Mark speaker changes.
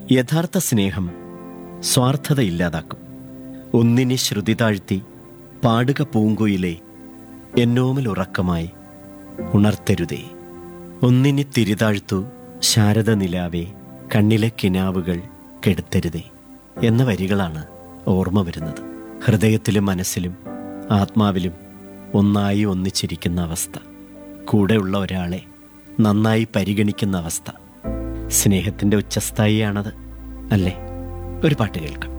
Speaker 1: യഥാർത്ഥ സ്നേഹം സ്വാർത്ഥതയില്ലാതാക്കും ഒന്നിനെ ശ്രുതി താഴ്ത്തി പാടുക പൂങ്കുയിലെ എന്നോമൽ ഉറക്കമായി ഉണർത്തരുതേ ഒന്നിനെ തിരിതാഴ്ത്തു ശാരദ നിലാവേ കണ്ണിലെ കിനാവുകൾ കെടുത്തരുതേ എന്ന വരികളാണ് ഓർമ്മ വരുന്നത് ഹൃദയത്തിലും മനസ്സിലും ആത്മാവിലും ഒന്നായി ഒന്നിച്ചിരിക്കുന്ന അവസ്ഥ കൂടെയുള്ള ഒരാളെ നന്നായി പരിഗണിക്കുന്ന അവസ്ഥ സ്നേഹത്തിൻ്റെ ഉച്ചസ്ഥായിയാണത് അല്ലേ ഒരു പാട്ട് കേൾക്കാം